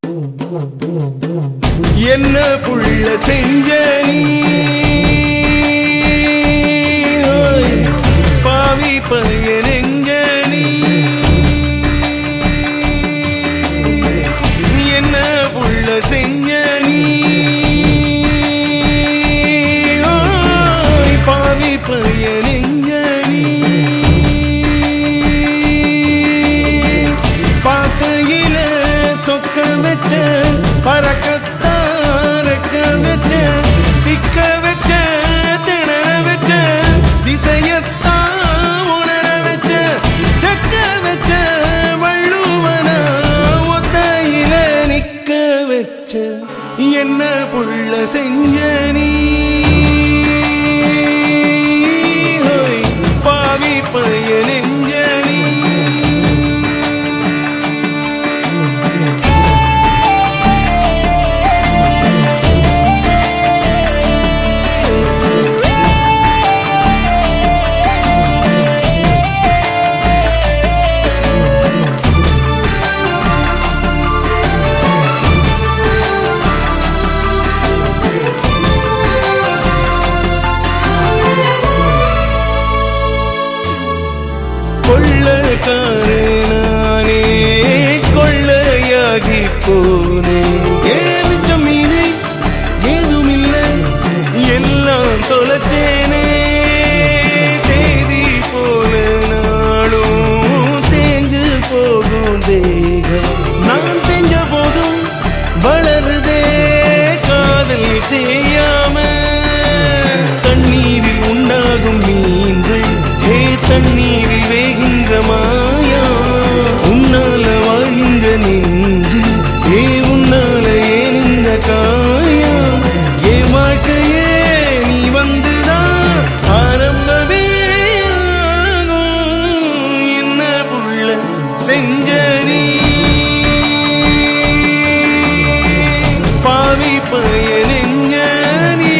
என்ன புள்ள செஞ்ச நீ ஓய், பாவி பையனெங்க நீ என்ன புள்ள செஞ்ச நீ ஓய், பாவி பையனெங்க நீ பார்க்கையில சொக்க வச்ச பறக்கத்தான் ரெக்க வச்ச திக்க வச்ச திணற வச்ச திசையத்தான் உணர வச்ச தெக்க வச்ச வள்ளுவன ஒத்தையில நிக்க வச்ச என்ன புள்ள செஞ்ச நீ ஹோய், பாவி பையனெஞ்ச நீ கொள்ளக்காரனானே கொள்ளையாகி போனேன் ஏன் மிச்சம் மீது ஏதுமில்லை எல்லாம் தொலைச்சேனே தேதி போல நாளும் தேஞ்சு போகும் தேகம் நான் செஞ்ச போதும் வளருதே காதல் தேயாம தண்ணீரில் உண்டாகும் மீன்கள் ஹே தண்ணீரில் வேகின்ற மாயா உன்னால வாழ்கின்ற நெஞ்சு ஏ உன்னால ஏன் இந்த காயம் ஏ வாழ்க்கையே நீ வந்துதான் ஆரம்பமே ஆகும். என்ன புள்ள செஞ்ச நீ பாவி பயனெஞ்ச நீ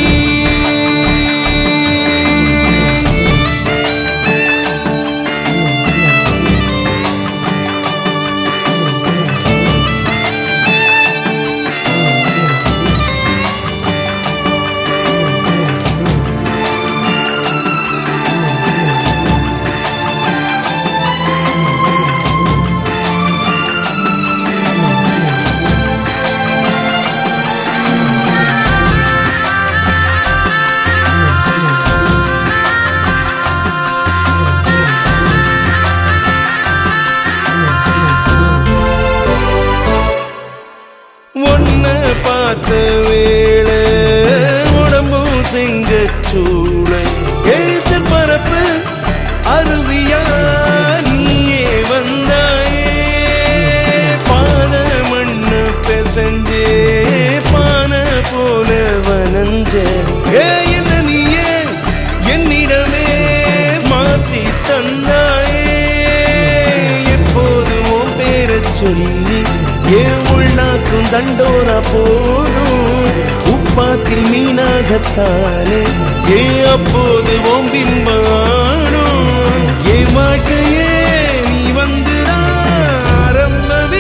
ஒன்ன பார்த்த வேளை உடம்பும் செங்க சூழ எழுத்து பரப்பு அருவியா நீயே வந்தாயே பாத மண்ணு பெசஞ்சே பானை போல வனஞ்ச ஏ என்ன நீயே என்னிடமே மாத்தி தந்தாயே எப்போதும் உன் பேரச் சொல்லி ஏன் உள்நாக்கும் தண்டோரா போடும் உப்பாத்தில் மீனாகத்தானே ஏ அப்போது ஓம் பிம்பாடும் ஏ வாழ்க்கையே நீ வந்துதான் ஆரம்பமே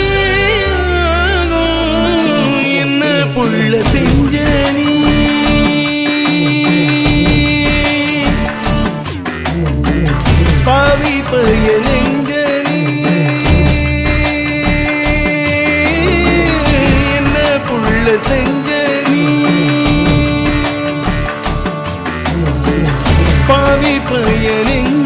ஆகும். என்ன புள்ள செஞ்ச நீ பாவி பையனெங்க நீ என்ன புள்ள செஞ்ச நீ பாவி பையனெங்க